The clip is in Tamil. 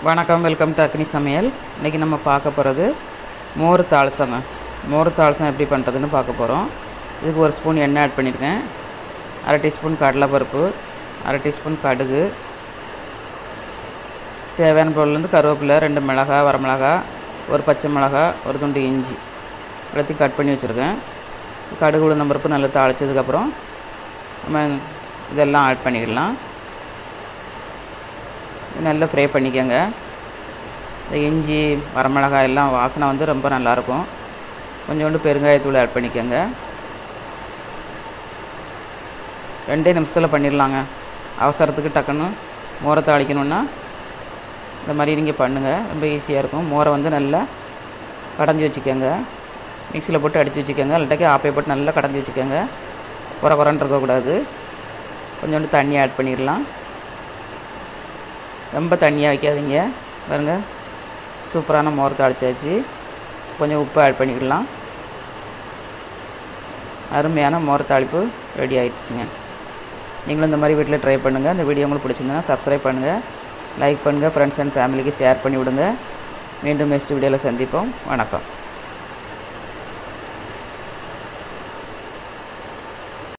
வணக்கம் வெல்கம் டு அக்னி சமையல் இன்றைக்கி நம்ம பார்க்க போகிறது மோர் தாளசங்க மோர் தாளசம் எப்படி பண்ணுறதுன்னு பார்க்க போகிறோம் இதுக்கு ஒரு ஸ்பூன் எண்ணெய் ஆட் பண்ணியிருக்கேன் அரை டீஸ்பூன் கடலைப்பருப்பு அரை டீஸ்பூன் கடுகு தேவையான பொருள்லேருந்து கருவேப்பிலை ரெண்டு மிளகா வரமிளகா ஒரு பச்சை மிளகா ஒரு துண்டு இஞ்சி எல்லாத்தையும் கட் பண்ணி வச்சுருக்கேன் கடுகு உளுந்தம் பருப்பு நல்லா தாளிச்சதுக்கப்புறம் நம்ம இதெல்லாம் ஆட் பண்ணிக்கலாம் நல்லா ஃப்ரை பண்ணிக்கோங்க இந்த இஞ்சி வரமிளகாய் எல்லாம் வாசனை வந்து ரொம்ப நல்லாயிருக்கும் கொஞ்சோண்டு பெருங்காயத்தூள் ஆட் பண்ணிக்கோங்க ரெண்டே நிமிஷத்தில் பண்ணிடலாங்க அவசரத்துக்கு டக்குன்னு மோரை தாளிக்கணுன்னா இந்த மாதிரி நீங்கள் பண்ணுங்கள் ரொம்ப ஈஸியாக இருக்கும் மோரை வந்து நல்லா கடைஞ்சி வச்சுக்கோங்க மிக்சியில் போட்டு அடித்து வச்சுக்கோங்க இல்லாட்டாக்கி ஆப்பையை போட்டு நல்லா கடைஞ்சி வச்சுக்கோங்க குறை குறைன்னு இருக்கக்கூடாது கொஞ்சோண்டு தண்ணி ஆட் பண்ணிடலாம் ரொம்ப தண்ணியாக வைக்காதீங்க பாருங்க சூப்பரான மோர் தாளிச்சாச்சு கொஞ்சம் உப்பு ஆட் பண்ணிக்கலாம் அருமையான மோர் தாளிப்பு ரெடி ஆயிடுச்சுங்க நீங்களும் இந்த மாதிரி வீட்டில் ட்ரை பண்ணுங்கள் இந்த வீடியோ உங்களுக்கு பிடிச்சிருந்தா சப்ஸ்கிரைப் பண்ணுங்கள் லைக் பண்ணுங்கள் ஃப்ரெண்ட்ஸ் அண்ட் ஃபேமிலிக்கு ஷேர் பண்ணி விடுங்க மீண்டும் நெக்ஸ்ட் வீடியோவில் சந்திப்போம் வணக்கம்